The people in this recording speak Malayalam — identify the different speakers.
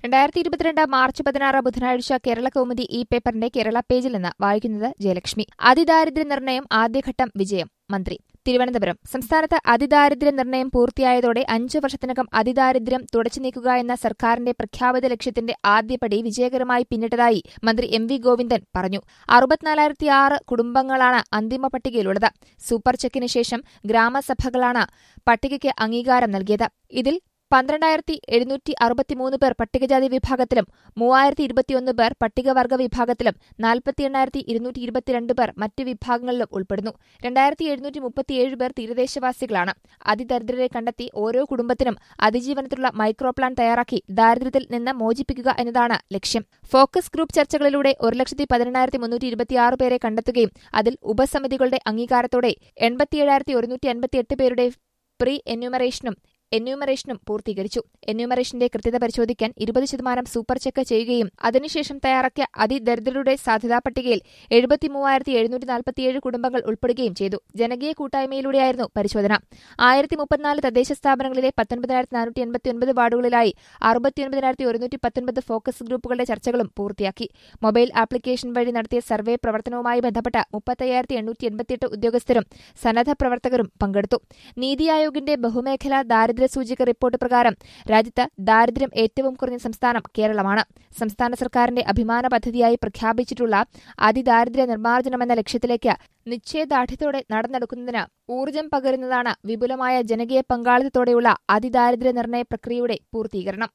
Speaker 1: രണ്ടായിരത്തി ഇരുപത്തിരണ്ട് മാർച്ച് പതിനാറ് ബുധനാഴ്ച കേരള കൗമുദി ഈ പേപ്പറിന്റെ കേരള പേജിൽ നിന്ന് വായിക്കുന്നത് ജയലക്ഷ്മി അതിദാരിദ്ര്യ നിർണയം ആദ്യഘട്ടം വിജയം മന്ത്രി തിരുവനന്തപുരം സംസ്ഥാനത്ത് അതിദാരിദ്ര്യ നിർണയം പൂർത്തിയായതോടെ അഞ്ചു വർഷത്തിനകം അതിദാരിദ്ര്യം തുടച്ചു നീക്കുക എന്ന സർക്കാരിന്റെ പ്രഖ്യാപിത ലക്ഷ്യത്തിന്റെ ആദ്യപടി വിജയകരമായി പിന്നിട്ടതായി മന്ത്രി എം വി ഗോവിന്ദൻ പറഞ്ഞു അറുപത്തിനാലായിരത്തി ആറ് കുടുംബങ്ങളാണ് അന്തിമ പട്ടികയിലുള്ളത് സൂപ്പർ ചെക്കിന് ശേഷം ഗ്രാമസഭകളാണ് പട്ടികയ്ക്ക് അംഗീകാരം നൽകിയത് ഇതിൽ പന്ത്രണ്ടായിരത്തി എഴുന്നൂറ്റി അറുപത്തിമൂന്ന് പേർ പട്ടികജാതി വിഭാഗത്തിലും മൂവായിരത്തി ഇരുപത്തിയൊന്ന് പേർ പട്ടികവർഗ വിഭാഗത്തിലും നാൽപ്പത്തി എണ്ണായിരത്തി ഇരുന്നൂറ്റി ഇരുപത്തിരണ്ട് പേർ മറ്റ് വിഭാഗങ്ങളിലും ഉൾപ്പെടുന്നു രണ്ടായിരത്തി എഴുന്നൂറ്റി മുപ്പത്തിയേഴ് പേർ തീരദേശവാസികളാണ് അതിദരിദ്രരെ കണ്ടെത്തി ഓരോ കുടുംബത്തിനും അതിജീവനത്തിലുള്ള മൈക്രോ പ്ലാൻ തയ്യാറാക്കി ദാരിദ്ര്യത്തിൽ നിന്ന് മോചിപ്പിക്കുക എന്നതാണ് ലക്ഷ്യം ഫോക്കസ് ഗ്രൂപ്പ് ചർച്ചകളിലൂടെ ഒരു ലക്ഷത്തി പതിനെണ്ണായിരത്തി മുന്നൂറ്റി ഇരുപത്തിയാറ് പേരെ കണ്ടെത്തുകയും അതിൽ ഉപസമിതികളുടെ അംഗീകാരത്തോടെ എൺപത്തിയേഴായിരത്തി ഒരുന്നൂറ്റി അൻപത്തിയെട്ട് പേരുടെ പ്രീ എന്യൂമറേഷനും എന്യൂമറേഷനും പൂർത്തീകരിച്ചു എന്യൂമറേഷന്റെ കൃത്യത പരിശോധിക്കാൻ ഇരുപത് ശതമാനം സൂപ്പർ ചെക്ക് ചെയ്യുകയും അതിനുശേഷം തയ്യാറാക്കിയ അതിദരിദ്രരുടെ സാധ്യതാ പട്ടികയിൽ എഴുപത്തിമൂവായിരത്തി എഴുന്നൂറ്റി നാൽപ്പത്തിയേഴ് കുടുംബങ്ങൾ ഉൾപ്പെടുകയും ചെയ്തു ജനകീയ കൂട്ടായ്മയിലൂടെയായിരുന്നു പരിശോധന ആയിരത്തി മുപ്പത്തിനാല് തദ്ദേശ സ്ഥാപനങ്ങളിലെ പത്തൊൻപതിനായിരത്തി നാനൂറ്റി എൺപത്തിയൊൻപത് വാർഡുകളിലായി അറുപത്തിയൊൻപതിനായിരത്തി ഒരുന്നൂറ്റി പത്തൊൻപത് ഫോക്കസ് ഗ്രൂപ്പുകളുടെ ചർച്ചകളും പൂർത്തിയാക്കി മൊബൈൽ ആപ്ലിക്കേഷൻ വഴി നടത്തിയ സർവേ പ്രവർത്തനവുമായി ബന്ധപ്പെട്ട മുപ്പത്തയ്യായിരത്തി എണ്ണൂറ്റി എൺപത്തിയെട്ട് ഉദ്യോഗസ്ഥരും സന്നദ്ധ പ്രവർത്തകരും പങ്കെടുത്തു നീതി ആയോഗിന്റെ ബഹുമേഖലാ ദാരിദ്ര്യ സൂചിക റിപ്പോർട്ട് പ്രകാരം രാജ്യത്ത് ദാരിദ്ര്യം ഏറ്റവും കുറഞ്ഞ സംസ്ഥാനം കേരളമാണ് സംസ്ഥാന സർക്കാരിന്റെ അഭിമാന പദ്ധതിയായി പ്രഖ്യാപിച്ചിട്ടുള്ള അതിദാരിദ്ര്യ നിർമ്മാർജ്ജനമെന്ന ലക്ഷ്യത്തിലേക്ക് നിശ്ചയദാർഢ്യത്തോടെ നടന്നെടുക്കുന്നതിന് ഊർജ്ജം പകരുന്നതാണ് വിപുലമായ ജനകീയ പങ്കാളിത്തത്തോടെയുള്ള അതിദാരിദ്ര്യ നിർണയ പ്രക്രിയയുടെ പൂർത്തീകരണം